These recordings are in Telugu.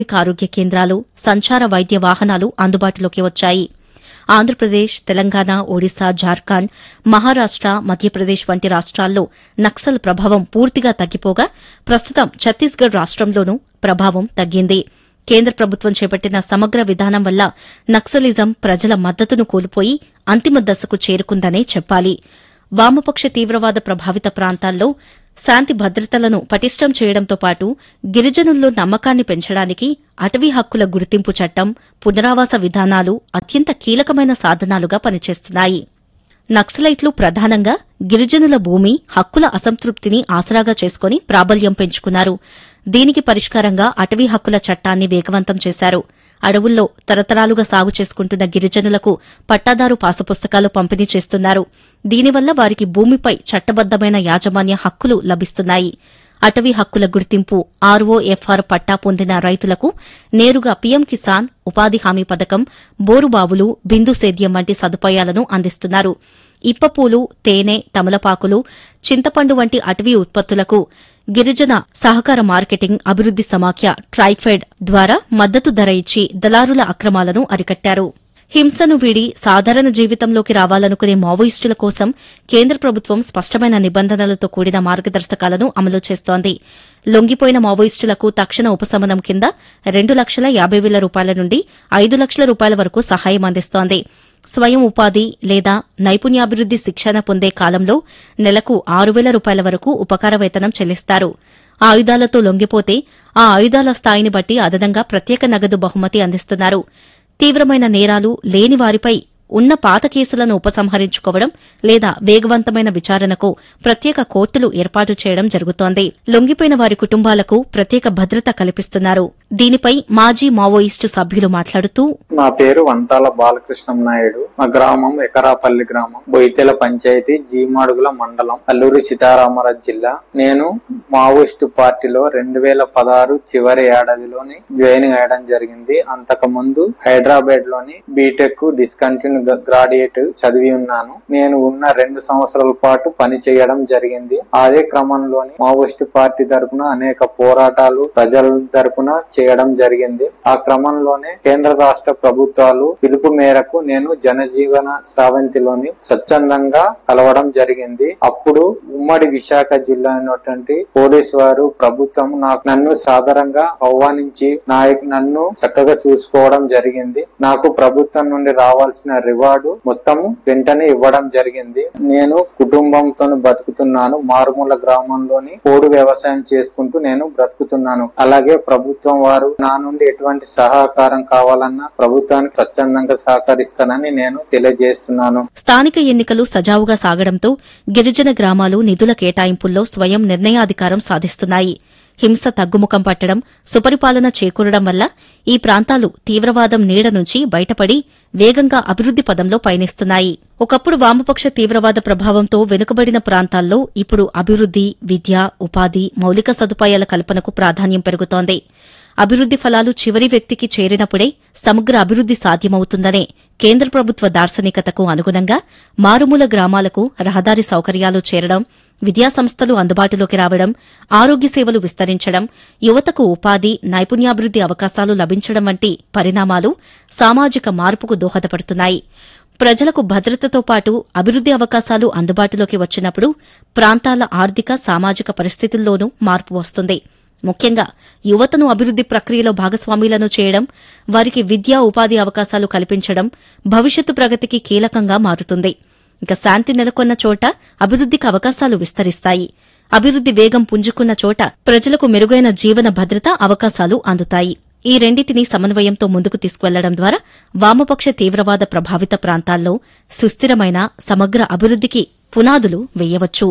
ఆరోగ్య కేంద్రాలు సంచార వైద్య వాహనాలు అందుబాటులోకి వచ్చాయి ఆంధ్రప్రదేశ్ తెలంగాణ ఒడిశా జార్ఖండ్ మహారాష్ట మధ్యప్రదేశ్ వంటి రాష్ట్రాల్లో నక్సల్ ప్రభావం పూర్తిగా తగ్గిపోగా ప్రస్తుతం ఛత్తీస్గఢ్ రాష్ట్రంలోనూ ప్రభావం తగ్గింది కేంద్ర ప్రభుత్వం చేపట్టిన సమగ్ర విధానం వల్ల నక్సలిజం ప్రజల మద్దతును కోల్పోయి అంతిమ దశకు చేరుకుందనే చెప్పాలి వామపక్ష తీవ్రవాద ప్రభావిత ప్రాంతాల్లో శాంతి భద్రతలను పటిష్టం చేయడంతో పాటు గిరిజనుల్లో నమ్మకాన్ని పెంచడానికి అటవీ హక్కుల గుర్తింపు చట్టం పునరావాస విధానాలు అత్యంత కీలకమైన సాధనాలుగా పనిచేస్తున్నాయి నక్సలైట్లు ప్రధానంగా గిరిజనుల భూమి హక్కుల అసంతృప్తిని ఆసరాగా చేసుకుని ప్రాబల్యం పెంచుకున్నారు దీనికి పరిష్కారంగా అటవీ హక్కుల చట్టాన్ని వేగవంతం చేశారు అడవుల్లో తరతరాలుగా సాగు చేసుకుంటున్న గిరిజనులకు పట్టాదారు పాసుపుస్తకాలు పంపిణీ చేస్తున్నారు దీనివల్ల వారికి భూమిపై చట్టబద్దమైన యాజమాన్య హక్కులు లభిస్తున్నాయి అటవీ హక్కుల గుర్తింపు ఆర్ఓఎఫ్ఆర్ పట్టా పొందిన రైతులకు నేరుగా పీఎం కిసాన్ ఉపాధి హామీ పథకం బోరుబావులు బిందు సేద్యం వంటి సదుపాయాలను అందిస్తున్నారు ఇప్పపూలు తేనె తమలపాకులు చింతపండు వంటి అటవీ ఉత్పత్తులకు గిరిజన సహకార మార్కెటింగ్ అభివృద్ది సమాఖ్య ట్రైఫెడ్ ద్వారా మద్దతు ధర ఇచ్చి దళారుల అక్రమాలను అరికట్టారు హింసను వీడి సాధారణ జీవితంలోకి రావాలనుకునే మావోయిస్టుల కోసం కేంద్ర ప్రభుత్వం స్పష్టమైన నిబంధనలతో కూడిన మార్గదర్శకాలను అమలు చేస్తోంది లొంగిపోయిన మావోయిస్టులకు తక్షణ ఉపశమనం కింద రెండు లక్షల యాబై వేల రూపాయల నుండి ఐదు లక్షల రూపాయల వరకు సహాయం అందిస్తోంది స్వయం ఉపాధి లేదా నైపుణ్యాభివృద్ది శిక్షణ పొందే కాలంలో నెలకు ఆరు వేల రూపాయల వరకు ఉపకార వేతనం చెల్లిస్తారు ఆయుధాలతో లొంగిపోతే ఆ ఆయుధాల స్థాయిని బట్టి అదనంగా ప్రత్యేక నగదు బహుమతి అందిస్తున్నారు తీవ్రమైన నేరాలు లేని వారిపై ఉన్న పాత కేసులను ఉపసంహరించుకోవడం లేదా వేగవంతమైన విచారణకు ప్రత్యేక కోర్టులు ఏర్పాటు చేయడం జరుగుతోంది లొంగిపోయిన వారి కుటుంబాలకు ప్రత్యేక భద్రత కల్పిస్తున్నారు దీనిపై మాజీ మావోయిస్టు సభ్యులు మాట్లాడుతూ నా పేరు వంతాల బాలకృష్ణం నాయుడు మా గ్రామం ఎకరాపల్లి గ్రామం బొయితెల పంచాయతీ జీమాడుగుల మండలం అల్లూరి సీతారామరాజు జిల్లా నేను మావోయిస్టు పార్టీలో రెండు వేల పదహారు చివరి ఏడాదిలోని జాయిన్ అయ్యడం జరిగింది అంతకు ముందు హైదరాబాద్ లోని బీటెక్ డిస్కంటిన్యూ గ్రాడ్యుయేట్ చదివి ఉన్నాను నేను ఉన్న రెండు సంవత్సరాల పాటు పని చేయడం జరిగింది అదే క్రమంలోని మావోయిస్టు పార్టీ తరపున అనేక పోరాటాలు ప్రజల తరపున చేయడం జరిగింది ఆ క్రమంలోనే కేంద్ర రాష్ట్ర ప్రభుత్వాలు పిలుపు మేరకు నేను జనజీవన స్రవంతిలోని స్వచ్ఛందంగా కలవడం జరిగింది అప్పుడు ఉమ్మడి విశాఖ జిల్లా అయినటువంటి పోలీసు వారు ప్రభుత్వం నాకు నన్ను సాధారణంగా ఆహ్వానించి నాయకు నన్ను చక్కగా చూసుకోవడం జరిగింది నాకు ప్రభుత్వం నుండి రావాల్సిన రివార్డు మొత్తం వెంటనే ఇవ్వడం జరిగింది నేను కుటుంబంతో బతుకుతున్నాను మారుమూల గ్రామంలోని పోడు వ్యవసాయం చేసుకుంటూ నేను బ్రతుకుతున్నాను అలాగే ప్రభుత్వం వారు నా నుండి ఎటువంటి సహకారం కావాలన్నా ప్రభుత్వానికి స్వచ్ఛందంగా సహకరిస్తానని నేను తెలియజేస్తున్నాను స్థానిక ఎన్నికలు సజావుగా సాగడంతో గిరిజన గ్రామాలు నిధుల కేటాయింపుల్లో స్వయం నిర్ణయాధికారం సాధిస్తున్నాయి హింస తగ్గుముఖం పట్టడం సుపరిపాలన చేకూరడం వల్ల ఈ ప్రాంతాలు తీవ్రవాదం నీడ నుంచి బయటపడి వేగంగా అభివృద్ది పదంలో పయనిస్తున్నాయి ఒకప్పుడు వామపక్ష తీవ్రవాద ప్రభావంతో వెనుకబడిన ప్రాంతాల్లో ఇప్పుడు అభివృద్ది విద్య ఉపాధి మౌలిక సదుపాయాల కల్పనకు ప్రాధాన్యం పెరుగుతోంది అభివృద్ది ఫలాలు చివరి వ్యక్తికి చేరినప్పుడే సమగ్ర అభివృద్ది సాధ్యమవుతుందనే కేంద్ర ప్రభుత్వ దార్శనికతకు అనుగుణంగా మారుమూల గ్రామాలకు రహదారి సౌకర్యాలు చేరడం విద్యాసంస్థలు అందుబాటులోకి రావడం ఆరోగ్య సేవలు విస్తరించడం యువతకు ఉపాధి నైపుణ్యాభివృద్ది అవకాశాలు లభించడం వంటి పరిణామాలు సామాజిక మార్పుకు దోహదపడుతున్నాయి ప్రజలకు భద్రతతో పాటు అభివృద్ది అవకాశాలు అందుబాటులోకి వచ్చినప్పుడు ప్రాంతాల ఆర్థిక సామాజిక పరిస్థితుల్లోనూ మార్పు వస్తుంది ముఖ్యంగా యువతను అభివృద్ది ప్రక్రియలో భాగస్వాములను చేయడం వారికి విద్యా ఉపాధి అవకాశాలు కల్పించడం భవిష్యత్తు ప్రగతికి కీలకంగా మారుతుంది ఇక శాంతి నెలకొన్న చోట అభివృద్దికి అవకాశాలు విస్తరిస్తాయి అభివృద్ది వేగం పుంజుకున్న చోట ప్రజలకు మెరుగైన జీవన భద్రత అవకాశాలు అందుతాయి ఈ రెండింటినీ సమన్వయంతో ముందుకు తీసుకువెళ్లడం ద్వారా వామపక్ష తీవ్రవాద ప్రభావిత ప్రాంతాల్లో సుస్థిరమైన సమగ్ర అభివృద్దికి పునాదులు వేయవచ్చు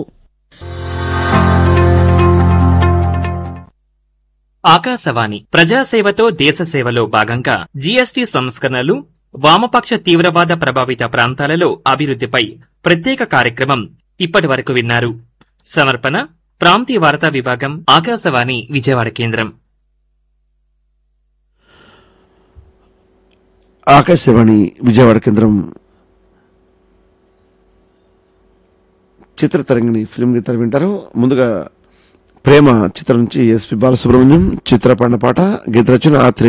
ఆకాశవాణి ప్రజాసేవతో దేశసేవలో భాగంగా జీఎస్టీ సంస్కరణలు వామపక్ష తీవ్రవాద ప్రభావిత ప్రాంతాలలో అభివృద్ధిపై ప్రత్యేక కార్యక్రమం ఇప్పటి వరకు విన్నారు సమర్పణ ప్రాంతీయ వార్తా విభాగం ఆకాశవాణి విజయవాడ కేంద్రం ఆకాశవాణి విజయవాడ కేంద్రం చిత్రతరంగిణి ఫిల్మ్ గీతాలు వింటారు ముందుగా ప్రేమ చిత్రం నుంచి ఎస్పి బాలసుబ్రహ్మణ్యం చిత్రపండ పాట గీత రచన ఆత్రేయ